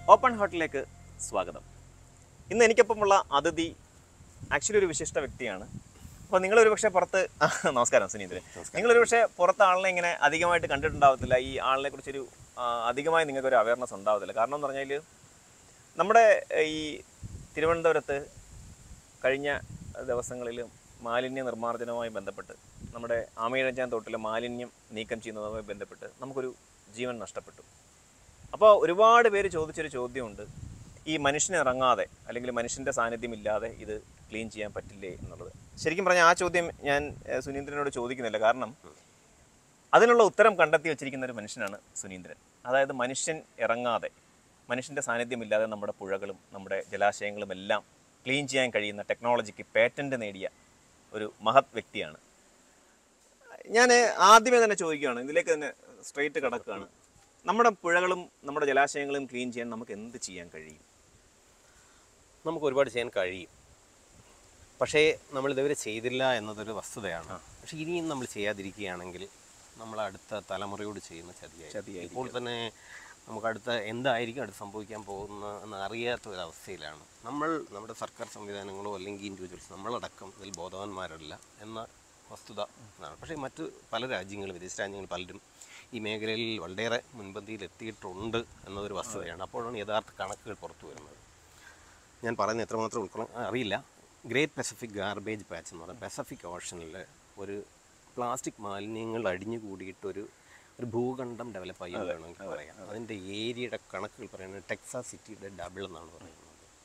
Open ഹാർട്ടിലേക്ക് സ്വാഗതം ഇന്ന് എനിക്കൊപ്പമുള്ള അതിഥി ആക്ച്വലി ഒരു വിശിഷ്ട വ്യക്തിയാണ് അപ്പോൾ നിങ്ങളൊരു പക്ഷേ പുറത്ത് ആ, നമസ്കാരം സുനീന്ദ്രൻ നിങ്ങളൊരു പക്ഷേ പുറത്ത് ആളിനെ ഇങ്ങനെ അധികമായിട്ട് കണ്ടിട്ടുണ്ടാവത്തില്ല ഈ ആളിനെ കുറിച്ചൊരു ആ, അധികമായി നിങ്ങൾക്ക് ഒരു അവയർനെസ് ഉണ്ടാവത്തില്ല കാരണം എന്ന് പറഞ്ഞാൽ നമ്മുടെ ഈ തിരുവനന്തപുരത്ത് കഴിഞ്ഞ ദിവസങ്ങളിൽ മാലിന്യ നിർമ്മാർജ്ജനവുമായി ബന്ധപ്പെട്ട് നമ്മുടെ ആമയിഴഞ്ചാൻ തോട്ടിലെ മാലിന്യം നീക്കം ചെയ്യുന്നതുമായി ബന്ധപ്പെട്ട് നമുക്കൊരു ജീവൻ നഷ്ടപ്പെട്ടു അപ്പോൾ ഒരുപാട് പേര് ചോദിച്ചൊരു ചോദ്യമുണ്ട് ഈ മനുഷ്യന് ഇറങ്ങാതെ അല്ലെങ്കിൽ മനുഷ്യൻ്റെ സാന്നിധ്യം ഇല്ലാതെ ഇത് ക്ലീൻ ചെയ്യാൻ പറ്റില്ലേ എന്നുള്ളത് ശരിക്കും പറഞ്ഞാൽ ആ ചോദ്യം ഞാൻ ഏഹ്, സുനീന്ദ്രനോട് ചോദിക്കുന്നില്ല കാരണം അതിനുള്ള ഉത്തരം കണ്ടെത്തി വെച്ചിരിക്കുന്ന ഒരു മനുഷ്യനാണ് സുനീന്ദ്രൻ അതായത് മനുഷ്യൻ ഇറങ്ങാതെ മനുഷ്യൻ്റെ സാന്നിധ്യമില്ലാതെ നമ്മുടെ പുഴകളും നമ്മുടെ ജലാശയങ്ങളും എല്ലാം ക്ലീൻ ചെയ്യാൻ കഴിയുന്ന ടെക്നോളജിക്ക് പേറ്റന്റ് നേടിയ ഒരു മഹത് വ്യക്തിയാണ് ഞാൻ ആദ്യമേ തന്നെ ചോദിക്കുകയാണ് ഇതിലേക്ക് തന്നെ സ്ട്രെയിറ്റ് കിടക്കുകയാണ് നമ്മുടെ പുഴകളും നമ്മുടെ ജലാശയങ്ങളും ക്ലീൻ ചെയ്യാൻ നമുക്ക് എന്ത് ചെയ്യാൻ കഴിയും നമുക്ക് ഒരുപാട് ചെയ്യാൻ കഴിയും പക്ഷേ നമ്മൾ ഇതുവരെ ചെയ്തില്ല എന്നതൊരു വസ്തുതയാണ് പക്ഷേ ഇനിയും നമ്മൾ ചെയ്യാതിരിക്കുകയാണെങ്കിൽ നമ്മൾ അടുത്ത തലമുറയോട് ചെയ്യുന്ന ചതിയായി ചതിയായിരിക്കും. ഇപ്പോൾ തന്നെ നമുക്ക് അടുത്ത എന്തായിരിക്കും അടുത്ത് സംഭവിക്കാൻ പോകുന്ന എന്ന് അറിയാത്ത ഒരു അവസ്ഥയിലാണ് നമ്മൾ നമ്മുടെ സർക്കാർ സംവിധാനങ്ങളോ അല്ലെങ്കിൽ ഇൻഡിവിജ്വൽസ് നമ്മളടക്കം ഇതിൽ ബോധവാന്മാരല്ല എന്ന വസ്തുത ഇതാണ് പക്ഷേ മറ്റ് പല രാജ്യങ്ങളും വിദേശ രാജ്യങ്ങൾ പലരും ഈ മേഖലയിൽ വളരെയേറെ മുൻപന്തിയിൽ എത്തിയിട്ടുണ്ട് എന്നതൊരു വസ്തുതയാണ് അപ്പോഴാണ് യഥാർത്ഥ കണക്കുകൾ പുറത്തു വരുന്നത് ഞാൻ പറയുന്നത് എത്രമാത്രം ഉൾക്കൊള്ളാൻ അറിയില്ല ഗ്രേറ്റ് പസഫിക് ഗാർബേജ് പാച്ച് എന്ന് പറയുന്നത് പസഫിക് ഓഷനിൽ ഒരു പ്ലാസ്റ്റിക് മാലിന്യങ്ങൾ അടിഞ്ഞു കൂടിയിട്ടൊരു ഒരു ഭൂഖണ്ഡം ഡെവലപ്പ് ആയി എന്ന് വേണമെങ്കിൽ പറയാം അതിൻ്റെ ഏരിയയുടെ കണക്കുകൾ പറയുന്നത് ടെക്സാസ് സിറ്റിയുടെ ഡബിൾ എന്നാണ് പറയുന്നത്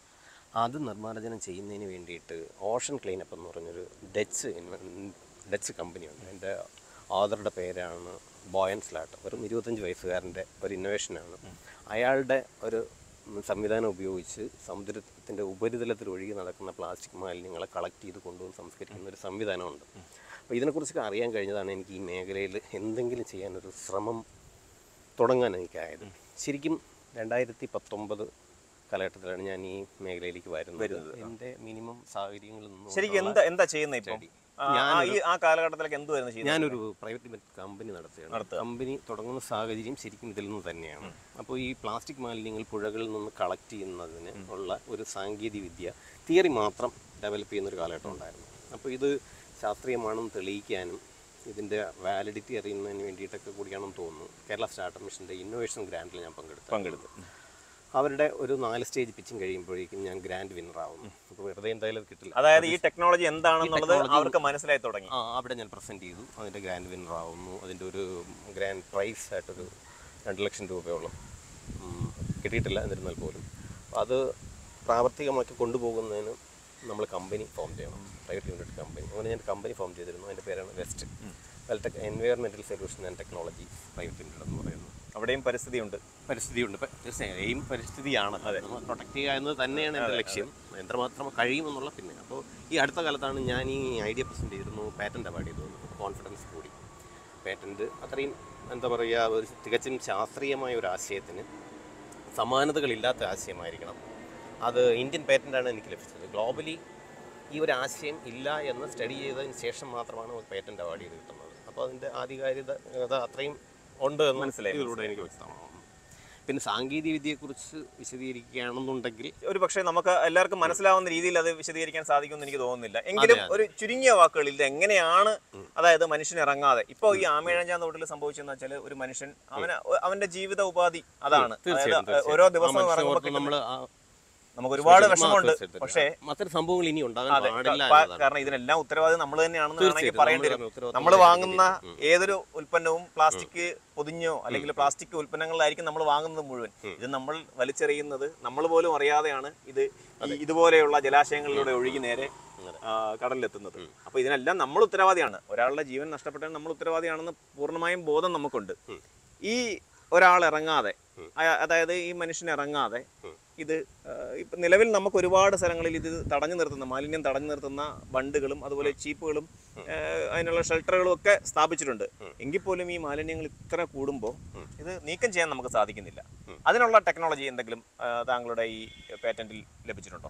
അത് നിർമ്മാർജ്ജനം ചെയ്യുന്നതിന് വേണ്ടിയിട്ട് ഓഷൻ ക്ലീനപ്പ് എന്ന് പറഞ്ഞൊരു ഡച്ച് ഇൻവെ- ഡച്ച് കമ്പനിയുണ്ട് അതിൻ്റെ ഓദറുടെ പേരാണ് ബോയൻ സ്ലാട്ട് വെറും ഇരുപത്തഞ്ച് വയസ്സുകാരൻ്റെ ഒരു ഇന്നോവേഷനാണ് അയാളുടെ ഒരു സംവിധാനം ഉപയോഗിച്ച് സമുദ്രത്തിൻ്റെ ഉപരിതലത്തിൽ ഒഴുകി നടക്കുന്ന പ്ലാസ്റ്റിക് മാലിന്യങ്ങളെ കളക്ട് ചെയ്ത് കൊണ്ടുവന്ന് സംസ്കരിക്കുന്ന ഒരു സംവിധാനമുണ്ട് അപ്പോൾ ഇതിനെക്കുറിച്ചൊക്കെ അറിയാൻ കഴിഞ്ഞതാണ് എനിക്ക് ഈ മേഖലയിൽ എന്തെങ്കിലും ചെയ്യാനൊരു ശ്രമം തുടങ്ങാൻ എനിക്കായത് ശരിക്കും രണ്ടായിരത്തി പത്തൊമ്പത് കാലഘട്ടത്തിലാണ് ഞാൻ ഈ മേഖലയിലേക്ക് വരുന്നത് എൻ്റെ മിനിമം സാഹചര്യങ്ങളിൽ നിന്നും ശരിക്കും എന്താ എന്താ ചെയ്യുന്നത് ഇപ്പം സ്റ്റഡി. ആ, ആ, ഈ ആ കാലഘട്ടത്തിലേക്ക് എന്തുവായിരുന്നു ചെയ്യുന്നത് ഞാനൊരു പ്രൈവറ്റ് ലിമിറ്റഡ് കമ്പനി നടത്തുകയാണ് കമ്പനി തുടങ്ങുന്ന സാഹചര്യം ശരിക്കും ഇതിൽ നിന്ന് തന്നെയാണ് അപ്പോൾ ഈ പ്ലാസ്റ്റിക് മാലിന്യങ്ങൾ പുഴകളിൽ നിന്ന് കളക്ട് ചെയ്യുന്നതിന് ഉള്ള ഒരു സാങ്കേതിക വിദ്യ തിയറി മാത്രം ഡെവലപ്പ് ചെയ്യുന്ന ഒരു കാലഘട്ടം ഉണ്ടായിരുന്നു അപ്പോൾ ഇത് ശാസ്ത്രീയമാണെന്ന് തെളിയിക്കാനും ഇതിൻ്റെ വാലിഡിറ്റി അറിയുന്നതിന് വേണ്ടിയിട്ടൊക്കെ കൂടിയാണെന്ന് തോന്നുന്നു കേരള സ്റ്റാർട്ടപ്പ് മിഷൻ്റെ ഇന്നോവേഷൻ ഗ്രാൻഡിൽ ഞാൻ പങ്കെടുത്തു പങ്കെടുത്തു അവരുടെ ഒരു നാല് സ്റ്റേജ് പിച്ചിങ് കഴിയുമ്പോഴേക്കും ഞാൻ ഗ്രാൻഡ് വിന്നർ ആവുന്നു അപ്പോൾ വെറുതെ എന്തായാലും അത് കിട്ടില്ല അതായത് ഈ ടെക്നോളജി എന്താണെന്നുള്ളത് technology- അവർക്ക് മനസ്സിലായി തുടങ്ങി ആ അവിടെ ഞാൻ പ്രസൻറ്റ് ചെയ്തു അതിൻ്റെ ഗ്രാൻഡ് വിന്നർ ആവുന്നു അതിൻ്റെ ഒരു ഗ്രാൻഡ് പ്രൈസ് ആയിട്ടൊരു രണ്ട് ലക്ഷം രൂപയോളം ഉം, കിട്ടിയിട്ടില്ല എന്നിരുന്നാൽ പോലും അപ്പോൾ അത് പ്രാവർത്തികമാക്കി കൊണ്ടുപോകുന്നതിന് നമ്മൾ കമ്പനി ഫോം ചെയ്യണം പ്രൈവറ്റ് ലിമിറ്റഡ് കമ്പനി അങ്ങനെ ഞാൻ കമ്പനി ഫോം ചെയ്തിരുന്നു അതിൻ്റെ പേരാണ് West Weltech environmental solution and technology private limited എന്ന് പറയുന്നത് അവിടെയും പരിസ്ഥിതിയുണ്ട് പരിസ്ഥിതിയുണ്ട് ഇപ്പം തീർച്ചയായും എയിം പരിസ്ഥിതിയാണ് നമ്മൾ പ്രൊട്ടക്ട് ചെയ്യുക എന്നത് തന്നെയാണ് എൻ്റെ ലക്ഷ്യം എത്രമാത്രം കഴിയുമെന്നുള്ള പിന്നെ അപ്പോൾ ഈ അടുത്ത കാലത്താണ് ഞാൻ ഈ ഐഡിയ പ്രസൻറ്റ് ചെയ്തിരുന്നു പാറ്റൻ്റ് അവാർഡ് ചെയ്തു കോൺഫിഡൻസ് കൂടി പാറ്റൻറ്റ് അത്രയും എന്താ പറയുക ഒരു തികച്ചും ശാസ്ത്രീയമായ ഒരു ആശയത്തിന് സമാനതകളില്ലാത്ത ആശയമായിരിക്കണം അത് ഇന്ത്യൻ പാറ്റൻ്റാണ് എനിക്ക് ലഭിച്ചത് ഗ്ലോബലി ഈ ഒരു ആശയം ഇല്ല എന്ന് സ്റ്റഡി ചെയ്തതിന് ശേഷം മാത്രമാണ് ഒരു പേറ്റന്റ് അവാർഡ് ചെയ്ത് കിട്ടുന്നത് അപ്പോൾ അതിൻ്റെ ആധികാരികത അത് അത്രയും ഉണ്ട് എന്ന് മനസ്സിലായി, ഇതിലൂടെ എനിക്ക് വ്യക്തമാവും പിന്നെ സാങ്കേതിക വിദ്യയെക്കുറിച്ച് വിശദീകരിക്കുകയാണെന്നുണ്ടെങ്കിൽ ഒരു പക്ഷേ നമുക്ക് എല്ലാവർക്കും മനസ്സിലാവുന്ന രീതിയിൽ അത് വിശദീകരിക്കാൻ സാധിക്കുമെന്ന് എനിക്ക് തോന്നുന്നില്ല എങ്കിലും ഒരു ചുരുങ്ങിയ വാക്കുകളിൽ ഇത് എങ്ങനെയാണ് അതായത് മനുഷ്യൻ ഇറങ്ങാതെ ഇപ്പോൾ ഈ ആമേഴഞ്ചാം തോട്ടിൽ സംഭവിച്ചെന്ന് വെച്ചാൽ ഒരു മനുഷ്യൻ അവന് അവന്റെ ജീവിത ഉപാധി അതാണ് അതായത് ഓരോ ദിവസവും ഇറങ്ങുമ്പോൾ നമ്മൾ നമുക്ക് ഒരുപാട് വിഷമമുണ്ട് പക്ഷേ അത്തരം സംഭവങ്ങൾ ഇനി ഉണ്ടാകാൻ അതെ പാടില്ല പ- എന്നതാണ്. കാരണം ഇതിനെല്ലാം ഉത്തരവാദി നമ്മൾ തന്നെയാണെന്ന് വേണമെങ്കിൽ തീർച്ചയായിട്ടും പറയേണ്ടി നമ്മള് വരും ഉത്തരവാദിത്വം നമ്മൾ നമ്മൾ വാങ്ങുന്ന ഏതൊരു ഉൽപ്പന്നവും പ്ലാസ്റ്റിക് പൊതിഞ്ഞോ അല്ലെങ്കിൽ പ്ലാസ്റ്റിക് ഉൽപ്പന്നങ്ങളിലായിരിക്കും നമ്മൾ വാങ്ങുന്നത് മുഴുവൻ ഇത് നമ്മൾ വലിച്ചെറിയുന്നത് നമ്മൾ പോലും അറിയാതെയാണ് ഇത് ഈ ഇതുപോലെയുള്ള ജലാശയങ്ങളിലൂടെ ഒഴുകി നേരെ ആ, കടലിലെത്തുന്നത് അപ്പൊ ഇതിനെല്ലാം നമ്മൾ ഉത്തരവാദിയാണ് ഒരാളുടെ ജീവൻ നഷ്ടപ്പെട്ടാൽ നമ്മൾ ഉത്തരവാദിയാണെന്ന് പൂർണ്ണമായും ബോധം നമുക്കുണ്ട് ഈ ഒരാൾ ഇറങ്ങാതെ അയ- അതായത് ഈ മനുഷ്യൻ ഇറങ്ങാതെ ഇത് ആ, ഇപ്പൊ നിലവിൽ നമുക്ക് ഒരുപാട് സ്ഥലങ്ങളിൽ ഇത് തടഞ്ഞു നിർത്തുന്ന മാലിന്യം തടഞ്ഞു നിർത്തുന്ന ബണ്ടുകളും അതുപോലെ ചീപ്പുകളും ആ, അതിനുള്ള ഷെൽട്ടറുകളും ഒക്കെ സ്ഥാപിച്ചിട്ടുണ്ട് എങ്കിൽ പോലും ഈ മാലിന്യങ്ങൾ ഇത്ര കൂടുമ്പോൾ ഇത് നീക്കം ചെയ്യാൻ നമുക്ക് സാധിക്കുന്നില്ല അതിനുള്ള ടെക്നോളജി എന്തെങ്കിലും ആ, താങ്കളുടെ ഈ പേറ്റന്റിൽ ലഭിച്ചിട്ടുണ്ടോ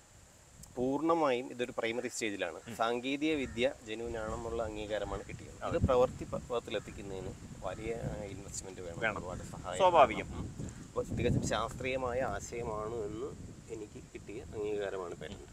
പൂർണ്ണമായും ഇതൊരു പ്രൈമറി സ്റ്റേജിലാണ് സാങ്കേതിക വിദ്യ ജനുവിൻ ആണെന്നുള്ള അംഗീകാരമാണ് കിട്ടിയത് അത് പ്രവൃത്തി പ- പദത്തിലെത്തിക്കുന്നതിന് വലിയ ഇൻവെസ്റ്റ്മെന്റ് വേണം ഒരുപാട് സഹായം സ്വാഭാവികം. ഉം. അപ്പോൾ തികച്ചും ശാസ്ത്രീയമായ ആശയമാണ് എന്ന് എനിക്ക് കിട്ടിയ അംഗീകാരമാണ് പാറ്റന്റ്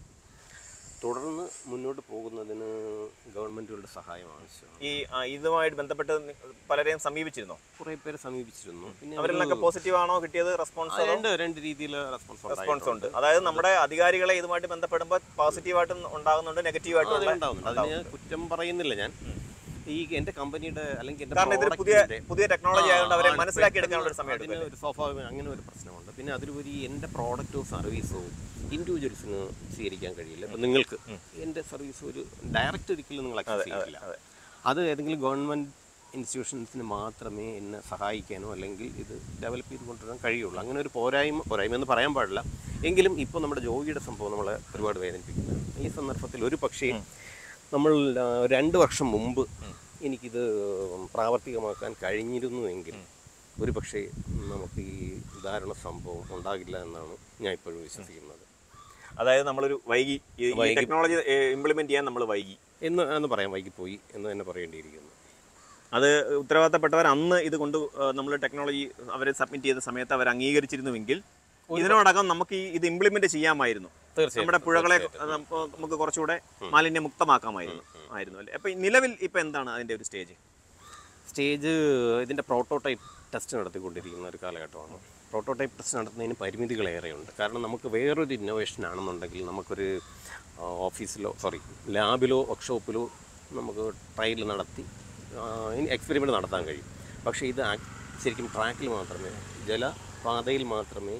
തുടർന്ന് മുന്നോട്ട് പോകുന്നതിന് ഗവൺമെൻറ്റുകളുടെ സഹായം ആവശ്യമാണ് ഈ ആ, ഇതുമായിട്ട് ബന്ധപ്പെട്ട് നി- പലരെയും സമീപിച്ചിരുന്നോ കുറേ പേര് സമീപിച്ചിരുന്നു പിന്നെ അവരിലൊക്കെ പോസിറ്റീവ് ആണോ കിട്ടിയത് റെസ്പോൺസ് ആ, രണ്ട് രണ്ട് രീതിയിൽ റെസ്പോൺസ് റെസ്പോൺസ് ഉണ്ട് അതായത് നമ്മുടെ അധികാരികളെ ഇതുമായിട്ട് ബന്ധപ്പെടുമ്പോൾ പോസിറ്റീവായിട്ടും ഉണ്ടാകുന്നുണ്ട് നെഗറ്റീവായിട്ടും അത് ഉണ്ടാവുന്നുണ്ട് അതിന് കുറ്റം പറയുന്നില്ല ഞാൻ ഈ എൻ്റെ കമ്പനിയുടെ അല്ലെങ്കിൽ എൻ്റെ കാരണം ഇതൊരു പുതിയ product ന്റെ- പുതിയ ടെക്നോളജി ആയതുകൊണ്ട് അവരെ ആ, മനസ്സിലാക്കി എടുക്കാനുള്ള ഒരു പെട്ടെന്ന് സമയം എടുക്കും അതിന് ഒരു സ്വാഭാവികം അങ്ങനെ ഒരു പ്രശ്നമുണ്ട് പിന്നെ അതിലുപരി എൻ്റെ പ്രോഡക്റ്റോ സർവീസോ ഇൻഡിവിജ്വൽസിന് സ്വീകരിക്കാൻ കഴിയില്ല ഇപ്പം നിങ്ങൾക്ക് എൻ്റെ സർവീസ് ഒരു ഡയറക്റ്റ് ഒരിക്കലും നിങ്ങൾ അക്സസ് ചെയ്യില്ല അതെ. അത് ഏതെങ്കിലും ഗവൺമെൻറ് ഇൻസ്റ്റിറ്റ്യൂഷൻസിന് മാത്രമേ എന്നെ സഹായിക്കാനോ അല്ലെങ്കിൽ ഇത് ഡെവലപ്പ് ചെയ്ത് കൊണ്ടുവരാൻ കഴിയുള്ളൂ അങ്ങനെ ഒരു പോരായ്മ പോരായ്മ എന്ന് പറയാൻ പാടില്ല എങ്കിലും ഇപ്പോൾ നമ്മുടെ ജോഗിയുടെ സംഭവം നമ്മളെ ഒരുപാട് വേദനിപ്പിക്കുന്നത് ഈ സന്ദർഭത്തിൽ ഒരു പക്ഷേ നമ്മൾ ആ, രണ്ട് വർഷം മുമ്പ് എനിക്കിത് പ്രാവർത്തികമാക്കാൻ കഴിഞ്ഞിരുന്നുവെങ്കിൽ ഒരു പക്ഷേ നമുക്ക് ഈ ഉദാഹരണ സംഭവം ഉണ്ടാകില്ല എന്നാണ് ഞാൻ ഇപ്പോഴും വിശ്വസിക്കുന്നത് അതായത് നമ്മളൊരു വൈകി ഈ വൈകി. ടെക്നോളജി ഇംപ്ലിമെന്റ് ചെയ്യാൻ നമ്മൾ വൈകി എന്ന് എന്ന് പറയാൻ വൈകിപ്പോയി എന്ന് തന്നെ പറയേണ്ടിയിരിക്കുന്നു അത് ഉത്തരവാദിത്തപ്പെട്ടവർ അന്ന് ഇത് കൊണ്ട് നമ്മൾ ടെക്നോളജി അവർ സബ്മിറ്റ് ചെയ്ത സമയത്ത് അവർ അംഗീകരിച്ചിരുന്നുവെങ്കിൽ ഇതിനോടകം നമുക്ക് ഈ ഇത് ഇംപ്ലിമെന്റ് ചെയ്യാമായിരുന്നു തീർച്ചയായും നമ്മുടെ പുഴകളെ അത് നമുക്ക് നമുക്ക് കുറച്ചുകൂടെ മാലിന്യ മുക്തമാക്കാമായിരുന്നു ആയിരുന്നു അല്ലേ അപ്പൊ ഈ നിലവിൽ ഇപ്പൊ എന്താണ് അതിന്റെ ഒരു സ്റ്റേജ് സ്റ്റേജ് ഇതിൻ്റെ പ്രോട്ടോടൈപ്പ് ടെസ്റ്റ് നടത്തിക്കൊണ്ടിരിക്കുന്ന ഒരു കാലഘട്ടമാണ് പ്രോട്ടോടൈപ്പ് ടെസ്റ്റ് നടത്തുന്നതിന് പരിമിതികളേറെയുണ്ട് കാരണം നമുക്ക് വേറൊരു ഇന്നോവേഷൻ ആണെന്നുണ്ടെങ്കിൽ നമുക്കൊരു ആ, ഓഫീസിലോ സോറി ലാബിലോ വർക്ക്ഷോപ്പിലോ നമുക്ക് ട്രയൽ നടത്തി എക്സ്പെരിമെൻ്റ് നടത്താൻ കഴിയും പക്ഷേ ഇത് ആക്- ശരിക്കും ട്രാക്കിൽ മാത്രമേ ജലപാതയിൽ മാത്രമേ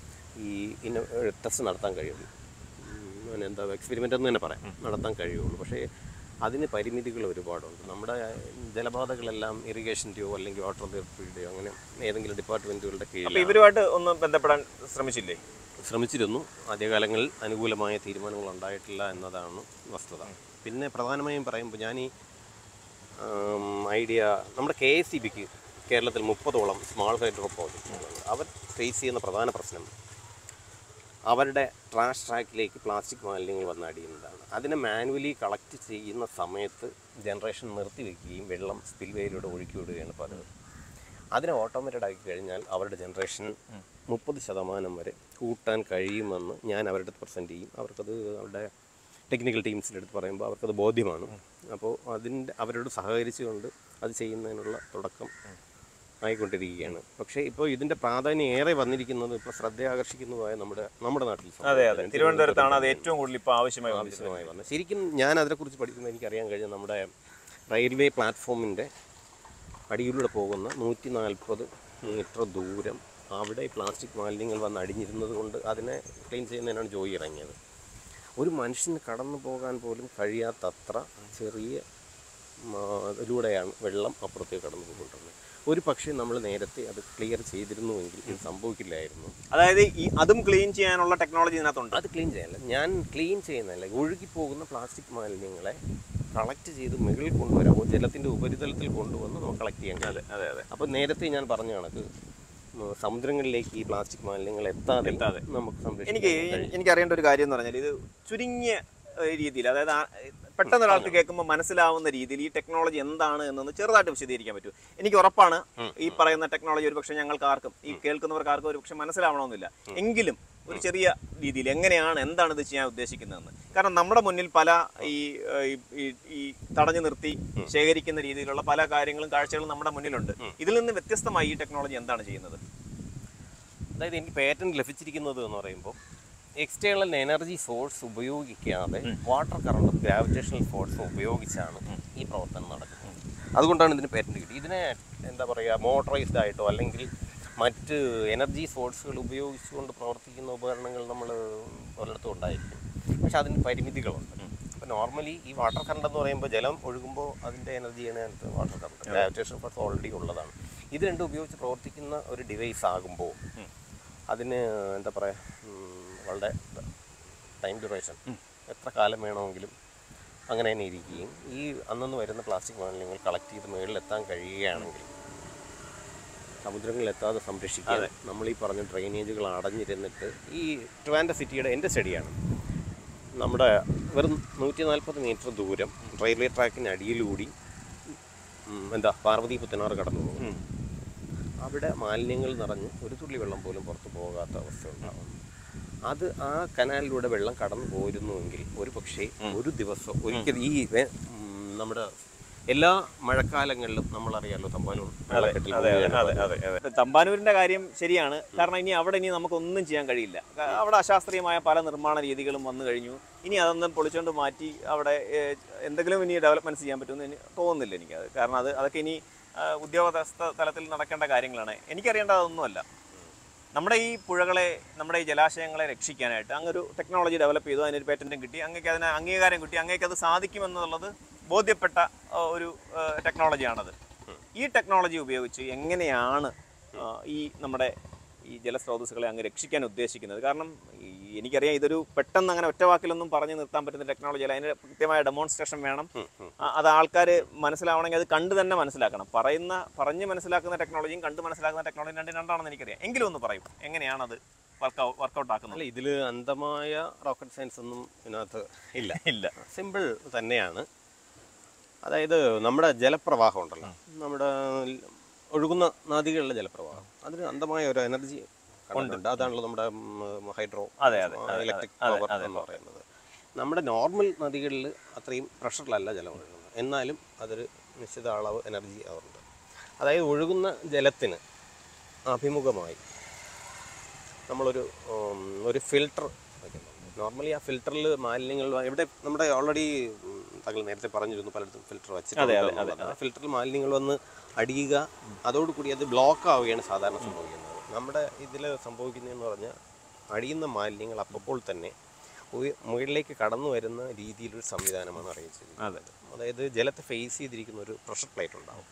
ഈ ഇന്ന ടെസ്റ്റ് നടത്താൻ കഴിയുള്ളൂ ഉം, പിന്നെ എന്താ എക്സ്പെരിമെൻ്റ് എന്ന് തന്നെ പറയാം നടത്താൻ കഴിയുള്ളൂ പക്ഷേ അതിന് പരിമിതികൾ ഒരുപാടുണ്ട് നമ്മുടെ ജലപാതകളെല്ലാം ഇറിഗേഷൻ്റെയോ അല്ലെങ്കിൽ വാട്ടർ അതോറിറ്റിയുടെയോ അങ്ങനെ ഏതെങ്കിലും ഡിപ്പാർട്ട്മെൻറ്റുകളുടെ അപ്പൊ കീഴിൽ ഇവരുമായിട്ട് ഒന്ന് ബന്ധപ്പെടാൻ ശ്രമിച്ചില്ലേ ശ്രമിച്ചിരുന്നു ആദ്യകാലങ്ങളിൽ അനുകൂലമായ തീരുമാനങ്ങൾ ഉണ്ടായിട്ടില്ല എന്നതാണ് വസ്തുത പിന്നെ പ്രധാനമായും പറയുമ്പോൾ ഞാൻ ഈ ആം, ഐഡിയ നമ്മുടെ കെ എസ് സി ബിക്ക് കേരളത്തിൽ മുപ്പതോളം സ്മാൾ ഹൈഡ്രോ പ്രോജക്റ്റുകളുണ്ട് അവർ ഫേസ് ചെയ്യുന്ന പ്രധാന പ്രശ്നം അവരുടെ ട്രാഷ് ട്രാക്കിലേക്ക് പ്ലാസ്റ്റിക് മാലിന്യങ്ങൾ വന്ന് അടിയുന്നതാണ് അതിനെ മാനുവലി കളക്ട് ചെയ്യുന്ന സമയത്ത് ജനറേഷൻ നിർത്തിവെക്കുകയും വെള്ളം സ്പിൽവേയിലൂടെ ഒഴുക്കി വിടുകയാണ് പതിവ് അതിനെ ഓട്ടോമേറ്റഡ് ആക്കി കഴിഞ്ഞാൽ അവരുടെ ജനറേഷൻ മുപ്പത് ശതമാനം വരെ കൂട്ടാൻ കഴിയുമെന്ന് ഞാൻ അവരുടെ അടുത്ത് പ്രസൻറ്റ് ചെയ്യും അവർക്കത് അവരുടെ ടെക്നിക്കൽ ടീംസിൻ്റെ അടുത്ത് പറയുമ്പോൾ അവർക്കത് ബോധ്യമാണ് അപ്പോൾ അതിൻ്റെ അവരോട് സഹകരിച്ചുകൊണ്ട് അത് ചെയ്യുന്നതിനുള്ള തുടക്കം ആയിക്കൊണ്ടിരിക്കുകയാണ് പക്ഷേ ഇപ്പോൾ ഇതിൻ്റെ പ്രാധാന്യം ഏറെ വന്നിരിക്കുന്നത് ഇപ്പോൾ ശ്രദ്ധ ആകർഷിക്കുന്നതായ നമ്മുടെ നമ്മുടെ നാട്ടിൽ അതെ അതെ സംഭവിക്കുന്നത് തിരുവനന്തപുരത്താണ് അത് ഏറ്റവും കൂടുതൽ ഇപ്പൊ ആവശ്യമായി വന്നത് ആവശ്യമായി വന്നത് ശരിക്കും ഞാൻ അതിനെക്കുറിച്ച് പഠിക്കുമ്പോൾ എനിക്കറിയാൻ കഴിഞ്ഞ നമ്മുടെ റെയിൽവേ പ്ലാറ്റ്ഫോമിൻ്റെ അടിയിലൂടെ പോകുന്ന നൂറ്റി നാൽപ്പത് മീറ്റർ ദൂരം അവിടെ പ്ലാസ്റ്റിക് മാലിന്യങ്ങൾ വന്ന് അടിഞ്ഞിരുന്നത് കൊണ്ട് അതിനെ ക്ലീൻ ചെയ്യുന്നതിനാണ് ജോയി ഇറങ്ങിയത് ഒരു മനുഷ്യന് കടന്നു പോകാൻ പോലും കഴിയാത്തത്ര ചെറിയ മാ- ഇതിലൂടെയാണ് വെള്ളം അപ്പുറത്തേക്ക് കടന്നു പോയിക്കൊണ്ടിരുന്നത് ഒരു പക്ഷേ നമ്മൾ നേരത്തെ അത് ക്ലിയർ ചെയ്തിരുന്നുവെങ്കിൽ ഇത് സംഭവിക്കില്ലായിരുന്നു അതായത് ഈ അതും ക്ലീൻ ചെയ്യാനുള്ള ടെക്നോളജി ഇതിനകത്തുണ്ട് അത് ക്ലീൻ ചെയ്യാനല്ല ഞാൻ ക്ലീൻ ചെയ്യുന്നതല്ല ഒഴുകി പോകുന്ന പ്ലാസ്റ്റിക് മാലിന്യങ്ങളെ കളക്ട് ചെയ്ത് മുകളിൽ കൊണ്ടുവരാം അപ്പോൾ ജലത്തിൻ്റെ ഉപരിതലത്തിൽ കൊണ്ടുവന്ന് നമുക്ക് കളക്ട് ചെയ്യാൻ കഴിയും അതെ അതെ അപ്പോൾ നേരത്തെ ഞാൻ പറഞ്ഞ കണക്ക് ഉം, സമുദ്രങ്ങളിലേക്ക് ഈ പ്ലാസ്റ്റിക് മാലിന്യങ്ങൾ എത്താതെ എത്താതെ. നമുക്ക് സംരക്ഷിക്കാൻ എനിക്ക് എനിക്ക് അറിയേണ്ട ഒരു കാര്യം എന്ന് പറഞ്ഞാൽ ഇത് ചുരുങ്ങിയ ഏഹ്, രീതിയിൽ അതായത് ആ, പെട്ടെന്ന് ഒരാൾക്ക് കേൾക്കുമ്പോൾ മനസ്സിലാവുന്ന രീതിയിൽ ഈ ടെക്നോളജി എന്താണ് എന്നൊന്ന് ചെറുതായിട്ട് വിശദീകരിക്കാൻ പറ്റും എനിക്ക് ഉറപ്പാണ് ഈ പറയുന്ന ടെക്നോളജി ഒരു പക്ഷേ ഞങ്ങൾക്ക് ആർക്കും ഈ കേൾക്കുന്നവർക്ക് ആർക്കും ഒരു പക്ഷേ മനസ്സിലാവണമെന്നില്ല എങ്കിലും ഒരു ചെറിയ രീതിയിൽ എങ്ങനെയാണ് എന്താണ് ഇത് ചെയ്യാൻ ഉദ്ദേശിക്കുന്നതെന്ന് കാരണം നമ്മുടെ മുന്നിൽ പല ഈ ഏഹ്, ഈ- ഈ- ഈ തടഞ്ഞു നിർത്തി ശേഖരിക്കുന്ന രീതിയിലുള്ള പല കാര്യങ്ങളും കാഴ്ചകളും നമ്മുടെ മുന്നിലുണ്ട് ഇതിൽ നിന്ന് വ്യത്യസ്തമായി ഈ ടെക്നോളജി എന്താണ് ചെയ്യുന്നത് അതായത് എനിക്ക് പേറ്റന്റ് ലഭിച്ചിരിക്കുന്നത് എന്ന് പറയുമ്പോൾ എക്സ്റ്റേണൽ എനർജി സോഴ്സ് ഉപയോഗിക്കാതെ വാട്ടർ കറണ്ടും ഗ്രാവിറ്റേഷണൽ ഫോഴ്സും ഉപയോഗിച്ചാണ് ഈ പ്രവർത്തനം നടക്കുന്നത് അതുകൊണ്ടാണ് ഇതിന് പേറ്റന്റ് കിട്ടി ഇതിനെ എന്താ പറയുക മോട്ടറൈസ്ഡ് ആയിട്ടോ അല്ലെങ്കിൽ മറ്റ് എനർജി സോഴ്സുകൾ ഉപയോഗിച്ചുകൊണ്ട് പ്രവർത്തിക്കുന്ന ഉപകരണങ്ങൾ നമ്മൾ ഒരിടത്തും ഉണ്ടായിരിക്കും പക്ഷെ അതിന് പരിമിതികളുണ്ട് അപ്പോൾ നോർമലി ഈ വാട്ടർ കറണ്ട് എന്ന് പറയുമ്പോൾ ജലം ഒഴുകുമ്പോൾ അതിൻ്റെ എനർജിയാണ് അതിനകത്ത് water current gravitation force already ഉള്ളതാണ് ഇത് രണ്ടും ഉപയോഗിച്ച് പ്രവർത്തിക്കുന്ന ഒരു ഡിവൈസ് ആകുമ്പോൾ അതിന് എന്താ പറയുക വളരെ ടൈം ഡ്യൂറേഷൻ എത്ര കാലം വേണമെങ്കിലും അങ്ങനെ തന്നെ ഇരിക്കുകയും ഈ അന്നന്ന് വരുന്ന പ്ലാസ്റ്റിക് മാലിന്യങ്ങൾ കളക്ട് ചെയ്ത് മുകളിലെത്താൻ കഴിയുകയാണെങ്കിൽ സമുദ്രങ്ങളിൽ എത്താതെ സംരക്ഷിക്കാൻ നമ്മൾ ഈ പറഞ്ഞ ഡ്രെയിനേജുകൾ അടഞ്ഞിരുന്നിട്ട് ഈ ട്വാൻഡ സിറ്റിയുടെ എൻ്റെ സ്റ്റഡിയാണ് നമ്മുടെ വെറും നൂറ്റി നാൽപ്പത് മീറ്റർ ദൂരം റെയിൽവേ ട്രാക്കിന് അടിയിലൂടി ഉം, എന്താ പാർവതി പുത്തനാറ് കടന്നു പോകും അവിടെ മാലിന്യങ്ങൾ നിറഞ്ഞ് ഒരു തുള്ളി വെള്ളം പോലും പുറത്ത് പോകാത്ത അവസ്ഥ ഉണ്ടാകുന്നു അത് ആ കനാലിലൂടെ വെള്ളം കടന്നു പോരുന്നുവെങ്കിൽ ഒരു പക്ഷേ ഒരു ദിവസം ഒരിക്കൽ ഈ വേ- ഉം, നമ്മുടെ എല്ലാ മഴക്കാലങ്ങളിലും നമ്മളറിയാലോ തമ്പാനൂർ വെള്ളക്കെട്ടിൽ അതെ അതെ മുങ്ങുകയാണ് അതെ അതെ അതെ തമ്പാനൂരിന്റെ കാര്യം ശരിയാണ് കാരണം ഇനി അവിടെ ഇനി നമുക്കൊന്നും ചെയ്യാൻ കഴിയില്ല ക- അവിടെ അശാസ്ത്രീയമായ പല നിർമ്മാണ രീതികളും വന്നു കഴിഞ്ഞു ഇനി അതൊന്നും പൊളിച്ചുകൊണ്ട് മാറ്റി അവിടെ ഏഹ്, എന്തെങ്കിലും ഇനി ഡെവലപ്മെന്റ്സ് ചെയ്യാൻ പറ്റുമെന്ന് ഇനി തോന്നുന്നില്ല എനിക്ക് അത് കാരണം അത് അതൊക്കെ ഇനി ആ, ഉദ്യോഗസ്ഥ തലത്തിൽ നടക്കേണ്ട കാര്യങ്ങളാണ് എനിക്കറിയേണ്ടത് അതൊന്നുമല്ല നമ്മുടെ ഈ പുഴകളെ നമ്മുടെ ഈ ജലാശയങ്ങളെ രക്ഷിക്കാനായിട്ട് അങ്ങൊരു ടെക്നോളജി ഡെവലപ്പ് ചെയ്തു അതിനൊരു പേറ്റന്റും കിട്ടി അങ്ങേക്ക് അതിന് അംഗീകാരം കിട്ടി അങ്ങേക്ക് അത് സാധിക്കുമെന്നുള്ളത് ബോധ്യപ്പെട്ട ആ, ഒരു ആ, ടെക്നോളജിയാണത് ഈ ടെക്നോളജി ഉപയോഗിച്ച് എങ്ങനെയാണ് ആ, ഈ നമ്മുടെ ഈ ജലസ്രോതസ്സുകളെ അങ്ങ് രക്ഷിക്കാൻ ഉദ്ദേശിക്കുന്നത് കാരണം ഈ എനിക്കറിയാം ഇതൊരു പെട്ടെന്ന് അങ്ങനെ ഒറ്റ വാക്കിലൊന്നും പറഞ്ഞു നിർത്താൻ പറ്റുന്ന ടെക്നോളജി അല്ല അതിന് കൃത്യമായ ഡെമോൺസ്ട്രേഷൻ വേണം ആ, അത് ആൾക്കാർ മനസ്സിലാവണമെങ്കിൽ അത് കണ്ട് തന്നെ മനസ്സിലാക്കണം പറയുന്ന പറഞ്ഞ് മനസ്സിലാക്കുന്ന ടെക്നോളജിയും കണ്ട് മനസ്സിലാക്കുന്ന ടെക്നോളജിയും രണ്ടും രണ്ടാണെന്ന് എനിക്കറിയാം എങ്കിലും ഒന്ന് പറയും എങ്ങനെയാണത് വർക്ക് വർക്കൗട്ട് ആക്കുന്നത് അല്ല ഇതിൽ അന്ധമായ റോക്കറ്റ് സയൻസ് ഒന്നും ഇതിനകത്ത് ഇല്ല ഇല്ല സിമ്പിൾ തന്നെയാണ് അതായത് നമ്മുടെ ജലപ്രവാഹം ഉണ്ടല്ലോ നമ്മുടെ ഒഴുകുന്ന നദികളിലെ ജലപ്രവാഹം അതിന് അന്ധമായ ഒരു എനർജി ഉണ്ട് അതാണല്ലോ നമ്മുടെ ഹൈഡ്രോ അതെ, അതെ, അതെ, ഇലക്ട്രിക് അതെ, പവർ അതെ. എന്ന് പറയുന്നത് നമ്മുടെ നോർമൽ നദികളിൽ അത്രയും പ്രഷറിലല്ല ജലം ഒഴുകുന്നത് എന്നാലും അതൊരു നിശ്ചിത അളവ് എനർജി അതുണ്ട് അതായത് ഒഴുകുന്ന ജലത്തിന് അഭിമുഖമായി നമ്മളൊരു ഉം, ഒരു ഫിൽട്ടർ വയ്ക്കുന്നുണ്ട് നോർമലി ആ ഫിൽറ്ററിൽ മാലിന്യങ്ങൾ വ- ഇവിടെ നമ്മുടെ ഓൾറെഡി താങ്കൾ നേരത്തെ പറഞ്ഞിരുന്നു പലയിടത്തും ഫിൽറ്റർ അതെ, അതെ, വെച്ചിട്ടുണ്ട് ഫിൽറ്ററിൽ മാലിന്യങ്ങൾ വന്ന് അടിയുക അതോടുകൂടി അത് ബ്ലോക്ക് ആവുകയാണ് സാധാരണ സംഭവിക്കുന്നത് നമ്മുടെ ഇതിൽ സംഭവിക്കുന്നതെന്ന് പറഞ്ഞാൽ അടിയുന്ന മാലിന്യങ്ങൾ അപ്പോൾ തന്നെ ഉയ- മുകളിലേക്ക് കടന്നു വരുന്ന രീതിയിലൊരു സംവിധാനമാണ് അറിയിച്ചിരിക്കുന്നത് അതായത് ജലത്തെ ഫേസ് ചെയ്തിരിക്കുന്ന ഒരു പ്രഷർ പ്ലേറ്റ് ഉണ്ടാവും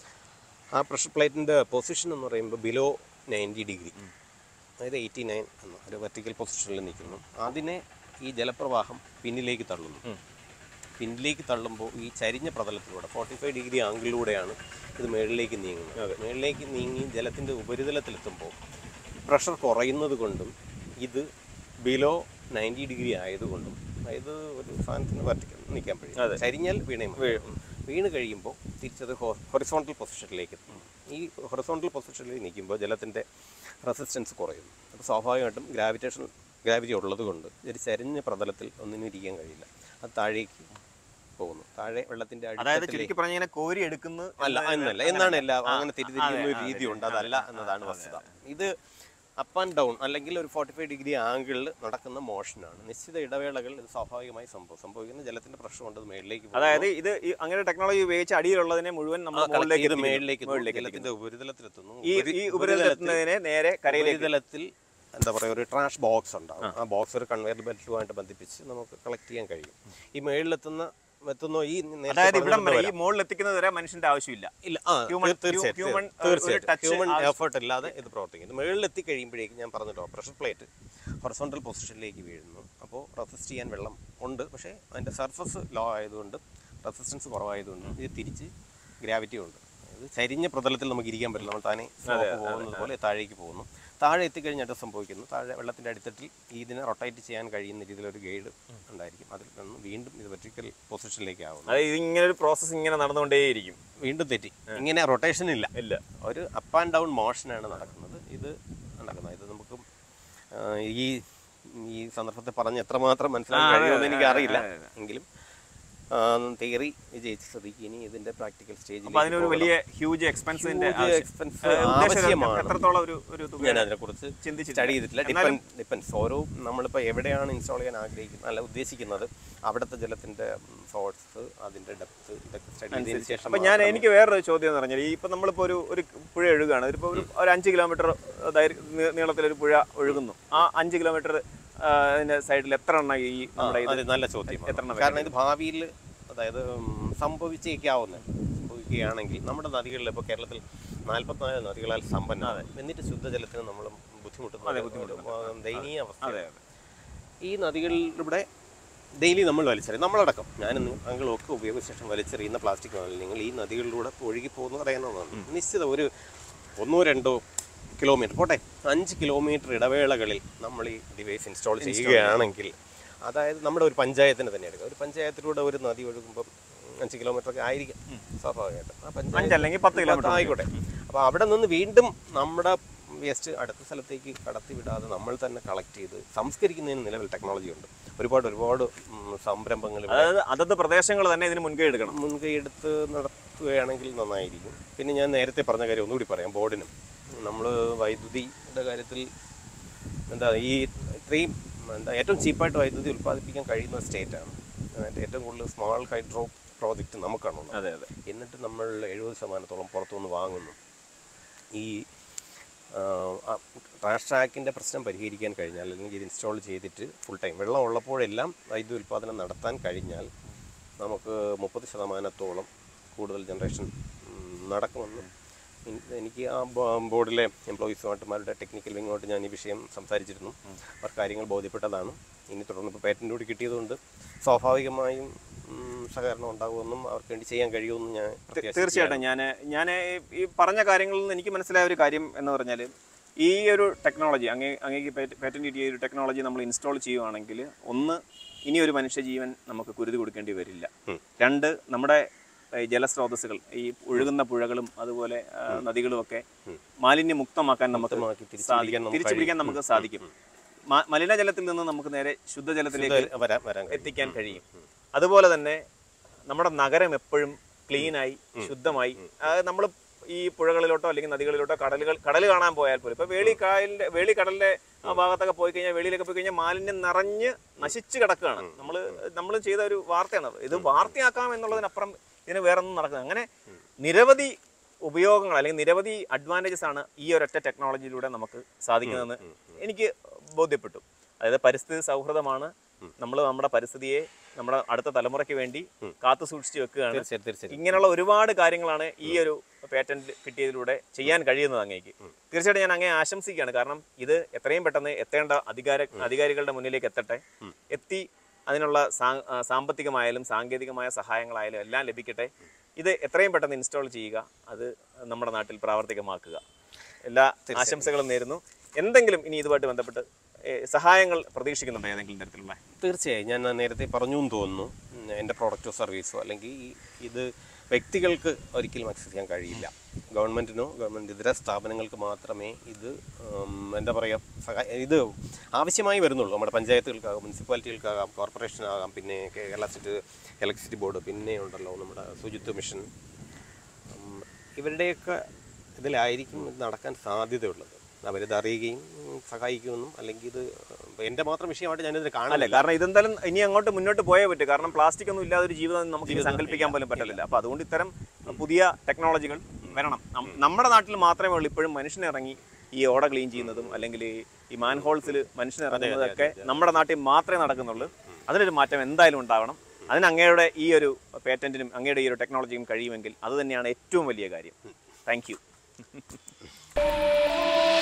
ആ പ്രഷർ പ്ലേറ്റിൻ്റെ പൊസിഷൻ എന്ന് പറയുമ്പോൾ ബിലോ നയൻറ്റി ഡിഗ്രി അതായത് എയ്റ്റി നയൻ എന്ന ഒരു വെർട്ടിക്കൽ പൊസിഷനിൽ നിൽക്കുന്നു അതിനെ ഈ ജലപ്രവാഹം പിന്നിലേക്ക് തള്ളുന്നു പിന്നിലേക്ക് തള്ളുമ്പോൾ ഈ ചരിഞ്ഞ പ്രതലത്തിലൂടെ ഫോർട്ടി ഫൈവ് ഡിഗ്രി ആംഗിളിലൂടെയാണ് ഇത് മുകളിലേക്ക് നീങ്ങുന്നത് മുകളിലേക്ക് നീങ്ങി ജലത്തിൻ്റെ ഉപരിതലത്തിലെത്തുമ്പോൾ പ്രഷർ കുറയുന്നത് കൊണ്ടും ഇത് ബിലോ നയൻറ്റി ഡിഗ്രി ആയതുകൊണ്ടും അതായത് ഒരു സാധനത്തിന് വെർട്ടിക്കൽ നിൽക്കാൻ കഴിയും ചരിഞ്ഞാൽ വീണേ മതി. വീണ് കഴിയുമ്പോൾ തിരിച്ചത് ഹൊറിസോണ്ടൽ പൊസിഷനിലേക്ക് എത്തും ഈ ഹൊറിസോണ്ടൽ പൊസിഷനിൽ നിൽക്കുമ്പോൾ ജലത്തിൻ്റെ റെസിസ്റ്റൻസ് കുറയും അപ്പോൾ സ്വാഭാവികമായിട്ടും ഗ്രാവിറ്റേഷൻ ഗ്രാവിറ്റി ഉള്ളത് കൊണ്ട് ഒരു ചരിഞ്ഞ പ്രതലത്തിൽ ഒന്നിനും ഇരിക്കാൻ കഴിയില്ല അത് താഴേക്ക് പോകുന്നു താഴെ വെള്ളത്തിൻ്റെ അതായത് അടിത്തട്ടിലേക്ക് ചുരുക്കി പറഞ്ഞ ഇങ്ങനെ കോരി എടുക്കുന്നു അല്ല എന്നല്ല എന്നാണ് എല്ലാ അങ്ങനെ തിരിതിരിക്കുന്ന ഒരു രീതിയുണ്ട് അതല്ല എന്നതാണ് വസ്തുത ഇത് അപ്പ് ആൻഡ് ഡൗൺ അല്ലെങ്കിൽ ഒരു ഫോർട്ടി ഫൈവ് ഡിഗ്രി ആംഗിളിൽ നടക്കുന്ന മോഷനാണ് നിശ്ചിത ഇടവേളകളിൽ ഇത് സ്വാഭാവികമായി സംഭവം സംഭവിക്കുന്ന ജലത്തിന്റെ പ്രശ്നം കൊണ്ട് അത് മേളിലേക്ക് പോകുന്നു. അതായത് ഇത് ഈ അങ്ങനെ ടെക്നോളജി ഉപയോഗിച്ച് അടിയിലുള്ളതിനെ മുഴുവൻ നമ്മൾ ആ, collect മുകളിലേക്ക് ചെയ്ത് എത്തിക്കുന്നു. മേളിലേക്ക് എത്തുന്നു. മുകളിലേക്ക് ജലത്തിന്റെ ഉപരിതലത്തിലെത്തുന്നു ഈ ഉപരി- ഈ ഉപരിതലത്തിനെ നേരെ കരയിലേക്ക് ഉപരിതലത്തിൽ എന്താ പറയുക ഒരു ട്രാഷ് ബോക്സ് ഉണ്ടാവും ആ ബോക്സ് ഒരു കൺവെയർ ബെൽറ്റുമായിട്ട് ബന്ധിപ്പിച്ച് നമുക്ക് കളക്ട് ചെയ്യാൻ കഴിയും ഈ മേളിലെത്തുന്ന എത്തുന്ന ഈ നേരത്തെ അതായത് ഇവിടം വരെ പറഞ്ഞിരുന്ന ഈ മുകളിൽ എത്തിക്കുന്നത് വരെ മനുഷ്യന്റെ ആവശ്യമില്ല ഇല്ല ആ Human- തീർ- തീർച്ചയായിട്ടും human, തീർ- തീർച്ചയായിട്ടും ഒരു touch ഹ്യൂമൻ ആവശ്യം- എഫേർട്ട് ഇല്ലാതെ ഇത് പ്രവർത്തിക്കുന്നു മുകളിൽ എത്തിക്കഴിയുമ്പോഴേക്കും ഞാൻ പറഞ്ഞല്ലോ പ്രഷർ പ്ലേറ്റ് ഹൊറിസോണ്ടൽ പൊസിഷനിലേക്ക് വീഴുന്നു അപ്പോൾ റെസിസ്റ്റ് ചെയ്യാൻ വെള്ളം ഉണ്ട് പക്ഷേ അതിൻ്റെ സർഫസ് ലോ ആയതുകൊണ്ട് റെസിസ്റ്റൻസ് കുറവായതുകൊണ്ട് ഇത് തിരിച്ച് ഗ്രാവിറ്റി ഉണ്ട് അതായത് ചരിഞ്ഞ പ്രതലത്തിൽ നമുക്ക് ഇരിക്കാൻ പറ്റില്ല നമ്മൾ താനെ സ്ലോപ്പ് പോകുന്നത് പോലെ താഴേക്ക് പോകുന്നു താഴെ എത്തിക്കഴിഞ്ഞിട്ട് സംഭവിക്കുന്നു താഴെ വെള്ളത്തിൻ്റെ അടിത്തട്ടിൽ ഇതിനെ റൊട്ടേറ്റ് ചെയ്യാൻ കഴിയുന്ന രീതിയിലൊരു ഗൈഡ് ഉണ്ടായിരിക്കും അതിൽ നിന്ന് വീണ്ടും ഇത് വെർട്ടിക്കൽ പൊസിഷനിലേക്ക് ആവുന്നു അതായത് ഇതിങ്ങനെ ഒരു പ്രോസസ്സ് ഇങ്ങനെ നടന്നുകൊണ്ടേയിരിക്കും വീണ്ടും തെറ്റി ഇങ്ങനെ റൊട്ടേഷൻ ഇല്ല ഇല്ല ഒരു അപ്പ് ആൻഡ് ഡൗൺ മോഷനാണ് നടക്കുന്നത് ഇത് നടക്കുന്നത് ഇത് നമുക്ക് ആ, ഈ ഈ സന്ദർഭത്തെ പറഞ്ഞ് എത്രമാത്രം മനസ്സിലാക്കാൻ കഴിയുമെന്ന് എനിക്ക് അറിയില്ല എങ്കിലും തിയറി വിജയിച്ച സ്ഥിതിക്ക് ഇനി ഇതിന്റെ പ്രാക്ടിക്കൽ അപ്പൊ അതിനൊരു വലിയ ഹ്യൂജ് എക്സ്പെൻസിന്റെ എക്സ്പെൻസ് ഉദ്ദേശം ആവശ്യമാണ് എത്രത്തോളം ഒരു ഒരു തുക ഞാൻ അതിനെക്കുറിച്ച് ചിന്തിച്ചിട്ടില്ല. സ്റ്റഡി ചെയ്തിട്ടില്ല ഡിപ്പെൻഡ് ഡിപ്പെൻസ് ഓരോ നമ്മളിപ്പോൾ എവിടെയാണ് ഇൻസ്റ്റാൾ ചെയ്യാൻ ആഗ്രഹിക്കുന്നത് അല്ല ഉദ്ദേശിക്കുന്നത് അവിടുത്തെ ജലത്തിന്റെ സോഴ്സ് അതിന്റെ ഡെപ്ത് ഇതൊക്കെ സ്റ്റഡി ചെയ്തതിന് ശേഷം അപ്പൊ ഞാൻ എനിക്ക് വേറൊരു ചോദ്യം എന്ന് പറഞ്ഞാൽ ഇപ്പൊ നമ്മളിപ്പോ ഒരു ഒരു പുഴ ഒഴുകുകയാണ് ഇതിപ്പോ ഒരു ഒരു അഞ്ച് കിലോമീറ്റർ നീളത്തിലൊരു പുഴ ഒഴുകുന്നു ആ അഞ്ച് കിലോമീറ്റർ അതിന്റെ സൈഡിൽ എത്ര എണ്ണം ഈ നമ്മുടെ ഇത് അത് നല്ല ചോദ്യമാണ് എത്രണ്ണം കാരണം ഇത് ഭാവിയിൽ അതായത് ഉം, സംഭവിച്ചേക്കാവുന്ന സംഭവിക്കുകയാണെങ്കിൽ നമ്മുടെ നദികളിൽ ഇപ്പോൾ കേരളത്തിൽ നാൽപ്പത്തിനാല് നദികളാൽ സമ്പന്നമാണ് എന്നിട്ട് ശുദ്ധജലത്തിന് നമ്മൾ ബുദ്ധിമുട്ടുന്ന ഒരു, ഉം, ദയനീയ അവസ്ഥ അതെ ഈ നദികളിലൂടെ ഡെയിലി നമ്മൾ വലിച്ചെറിയും നമ്മളടക്കം ഞാനും താങ്കളും ഒക്കെ ഉപയോഗിച്ച ശേഷം വലിച്ചെറിയുന്ന പ്ലാസ്റ്റിക് മാലിന്യങ്ങൾ ഈ നദികളിലൂടെ ഒഴുകി പോകുന്നത് അറിയാവുന്നതാണ് നിശ്ചിത ഒരു ഒന്നോ രണ്ടോ കിലോമീറ്റർ പോട്ടെ അഞ്ച് കിലോമീറ്റർ ഇടവേളകളിൽ നമ്മൾ ഈ ഡിവൈസ് ഇൻസ്റ്റാൾ ചെയ്യുകയാണെങ്കിൽ അതായത് നമ്മുടെ ഒരു പഞ്ചായത്തിന് തന്നെ എടുക്കുക ഒരു പഞ്ചായത്തിലൂടെ ഒരു നദി ഒഴുകുമ്പം അഞ്ച് കിലോമീറ്റർ ഒക്കെ ആയിരിക്കും സ്വാഭാവികമായിട്ടും ആ പഞ്ചായത്ത് അഞ്ചല്ലെങ്കിൽ പത്ത് കിലോമീറ്റർ ആയിക്കോട്ടെ അപ്പോൾ അവിടെ നിന്ന് വീണ്ടും നമ്മുടെ വേസ്റ്റ് അടുത്ത സ്ഥലത്തേക്ക് കടത്തി വിടാതെ നമ്മൾ തന്നെ കളക്ട് ചെയ്ത് സംസ്കരിക്കുന്നതിന് നിലവിൽ ടെക്നോളജി ഉണ്ട് ഒരുപാട് ഒരുപാട് ഉം, സംരംഭങ്ങൾ ഇവിടെ അതായത് അതത് പ്രദേശങ്ങൾ തന്നെ ഇതിന് മുൻകൈ എടുക്കണം മുൻകൈ എടുത്ത് നടത്തുകയാണെങ്കിൽ നന്നായിരിക്കും പിന്നെ ഞാൻ നേരത്തെ പറഞ്ഞ കാര്യം ഒന്നുകൂടി പറയാം ബോർഡിനും നമ്മൾ വൈദ്യുതിയുടെ കാര്യത്തിൽ എന്താ ഈ ഇത്രയും എന്താ ഏറ്റവും ചീപ്പായിട്ട് വൈദ്യുതി ഉൽപ്പാദിപ്പിക്കാൻ കഴിയുന്ന സ്റ്റേറ്റാണ് അതിൻ്റെ ഏറ്റവും കൂടുതൽ സ്മാൾ ഹൈഡ്രോ പ്രോജക്റ്റ് നമുക്കാണുള്ളത് അതെ അതെ എന്നിട്ട് നമ്മൾ എഴുപത് ശതമാനത്തോളം പുറത്തുനിന്ന് വാങ്ങുന്നു ഈ ട്രാഷ് ട്രാക്കിൻ്റെ പ്രശ്നം പരിഹരിക്കാൻ കഴിഞ്ഞാൽ അല്ലെങ്കിൽ ഇത് ഇൻസ്റ്റാൾ ചെയ്തിട്ട് ഫുൾ ടൈം വെള്ളം ഉള്ളപ്പോഴെല്ലാം വൈദ്യുതി ഉൽപ്പാദനം നടത്താൻ കഴിഞ്ഞാൽ നമുക്ക് മുപ്പത് ശതമാനത്തോളം കൂടുതൽ ജനറേഷൻ നടക്കുമെന്നും ഇൻ- എനിക്ക് ആ ബോ- ബോർഡിലെ എംപ്ലോയീസുമായിട്ടുമാരുടെ ടെക്നിക്കൽ വിങ്ങോട്ട് ഞാൻ ഈ വിഷയം സംസാരിച്ചിരുന്നു അവർ കാര്യങ്ങൾ ബോധ്യപ്പെട്ടതാണ് ഇനി തുടർന്ന് ഇപ്പോൾ പേറ്റൻ്റ് കൂടി കിട്ടിയതുകൊണ്ട് സ്വാഭാവികമായും ഉം, സഹകരണം ഉണ്ടാകുമെന്നും അവർക്ക് വേണ്ടി ചെയ്യാൻ കഴിയുമെന്നും ഞാൻ പ്രത്യാശിക്കുകയാണ്. തീർച്ചയായിട്ടും ഞാൻ ഞാൻ ഈ പറഞ്ഞ കാര്യങ്ങളിൽ നിന്ന് എനിക്ക് മനസ്സിലായ ഒരു കാര്യം എന്ന് പറഞ്ഞാൽ ഈ ഒരു ടെക്നോളജി അങ്ങേ അങ്ങേക്ക് പേറ്റന്റ് കിട്ടിയ ഒരു ടെക്നോളജി നമ്മൾ ഇൻസ്റ്റാൾ ചെയ്യുവാണെങ്കിൽ ഒന്ന് ഇനി ഒരു മനുഷ്യജീവൻ നമുക്ക് കുരുതി കൊടുക്കേണ്ടി വരില്ല ഉം. രണ്ട് നമ്മുടെ ഈ ജലസ്രോതസ്സുകൾ ഈ ഒഴുകുന്ന പുഴകളും അതുപോലെ ആ, നദികളും ഒക്കെ മാലിന്യമുക്തമാക്കാൻ നമുക്ക് മുക്തമാക്കി തിരിച്ചു സാധിക്കും പിടിക്കാൻ നമുക്ക് തിരിച്ചു പിടിക്കാൻ നമുക്ക് സാധിക്കും മ- മലിനജലത്തിൽ നിന്ന് നമുക്ക് നേരെ ശുദ്ധജലത്തിലേക്ക് ഇത് വരാൻ വരാൻ കഴിയും. എത്തിക്കാൻ കഴിയും അതുപോലെ തന്നെ നമ്മുടെ നഗരം എപ്പോഴും ക്ലീനായി ശുദ്ധമായി നമ്മൾ ഈ പുഴകളിലോട്ടോ അല്ലെങ്കിൽ നദികളിലോട്ടോ കടലുകൾ കടൽ കാണാൻ പോയാൽ പോലും ഇപ്പൊ വേളി കായലിന്റെ വേളി കടലിന്റെ ആ ഭാഗത്തൊക്കെ പോയി കഴിഞ്ഞാൽ വെളിയിലൊക്കെ പോയി കഴിഞ്ഞാൽ മാലിന്യം നിറഞ്ഞ് നശിച്ച് കിടക്കുകയാണ് നമ്മൾ നമ്മൾ ചെയ്ത ഒരു വാർത്തയാണ് അത്. ഇത് വാർത്തയാക്കാം എന്നുള്ളതിനപ്പുറം ഇതിന് വേറെ ഒന്നും നടക്കുന്നത് അങ്ങനെ നിരവധി ഉപയോഗങ്ങൾ അല്ലെങ്കിൽ നിരവധി അഡ്വാൻറ്റേജസ് ആണ് ഈ ഒരൊറ്റ ടെക്നോളജിയിലൂടെ നമുക്ക് സാധിക്കുന്നതെന്ന് എനിക്ക് ബോധ്യപ്പെട്ടു അതായത് പരിസ്ഥിതി സൗഹൃദമാണ് നമ്മൾ നമ്മുടെ പരിസ്ഥിതിയെ നമ്മുടെ അടുത്ത തലമുറയ്ക്ക് വേണ്ടി കാത്തു സൂക്ഷിച്ചു വെക്കുകയാണ് തീർച്ചയായും തീർച്ചയായും ഇങ്ങനെയുള്ള ഒരുപാട് കാര്യങ്ങളാണ് ഈ ഒരു പേറ്റന്റ് കിട്ടിയതിലൂടെ ചെയ്യാൻ കഴിയുന്നത് അങ്ങേക്ക് തീർച്ചയായിട്ടും ഞാൻ അങ്ങേ ആശംസിക്കുകയാണ് കാരണം ഇത് എത്രയും പെട്ടെന്ന് എത്തേണ്ട അധികാര അധികാരികളുടെ മുന്നിലേക്ക് എത്തട്ടെ എത്തി അതിനുള്ള സാ- ആ, സാമ്പത്തികമായാലും സാങ്കേതികമായ സഹായങ്ങളായാലും എല്ലാം ലഭിക്കട്ടെ ഇത് എത്രയും പെട്ടെന്ന് ഇൻസ്റ്റാൾ ചെയ്യുക അത് നമ്മുടെ നാട്ടിൽ പ്രാവർത്തികമാക്കുക എല്ലാ ആശംസകളും നേരുന്നു എന്തെങ്കിലും ഇനി ഇതുമായിട്ട് ബന്ധപ്പെട്ട് ഏ, സഹായങ്ങൾ പ്രതീക്ഷിക്കുന്നുണ്ടോ ഏതെങ്കിലും തരത്തിലുള്ള തീർച്ചയായും ഞാൻ നേരത്തെ പറഞ്ഞു എന്ന് തോന്നുന്നു ഉം, എൻ്റെ പ്രോഡക്റ്റോ സർവീസോ അല്ലെങ്കിൽ ഈ- ഇത് വ്യക്തികൾക്ക് ഒരിക്കലും ആക്സസ് ചെയ്യാൻ കഴിയില്ല ഗവൺമെൻറ്റിനോ ഗവൺമെൻറ് ഇതര സ്ഥാപനങ്ങൾക്ക് മാത്രമേ ഇത് ഉം, എന്താ പറയുക സഹായ ഇത് ആവശ്യമായി വരുന്നുള്ളൂ നമ്മുടെ പഞ്ചായത്തുകൾക്കാകാം മുനിസിപ്പാലിറ്റികൾക്കാകാം കോർപ്പറേഷനാകാം പിന്നെ കേരള സ്റ്റേറ്റ് ഇലക്ട്രിസിറ്റി ബോർഡ് പിന്നെ ഉണ്ടല്ലോ നമ്മുടെ ശുചിത്വ മിഷൻ ഉം, ഇവരുടെയൊക്കെ ഇതിലായിരിക്കും ഇത് നടക്കാൻ സാധ്യതയുള്ളത് അവരിത് അറിയുകയും ഉം, സഹായിക്കുമെന്നും അല്ലെങ്കിൽ ഇത് എൻ്റെ മാത്രം വിഷയമായിട്ട് ഞാനിതിനെ അല്ലേ കാണില്ല കാരണം ഇതെന്തായാലും ഇനി അങ്ങോട്ട് മുന്നോട്ട് പോയേ പറ്റും കാരണം പ്ലാസ്റ്റിക് ഒന്നും ഇല്ലാതെ ഒരു ജീവിതം നമുക്ക് ഇനി സങ്കല്പിക്കാൻ പോലും പറ്റില്ല അപ്പൊ അതുകൊണ്ട് ഇത്തരം പുതിയ ടെക്നോളജികൾ വരണം നം- നമ്മുടെ നാട്ടിൽ മാത്രമേ ഉള്ളൂ ഇപ്പോഴും മനുഷ്യനിറങ്ങി ഈ ഓട ക്ലീൻ ചെയ്യുന്നതും അല്ലെങ്കിൽ ഈ മാൻ ഹോൾസിൽ മനുഷ്യൻ ഇറങ്ങുന്നതൊക്കെ നമ്മുടെ നാട്ടിൽ മാത്രമേ നടക്കുന്നുള്ളൂ അതിനൊരു മാറ്റം എന്തായാലും ഉണ്ടാവണം അതിന് അങ്ങയുടെ ഈ ഒരു പേറ്റന്റിനും അങ്ങയുടെ ഈ ഒരു ടെക്നോളജിയും കഴിയുമെങ്കിൽ അത് തന്നെയാണ് ഏറ്റവും വലിയ കാര്യം താങ്ക് യു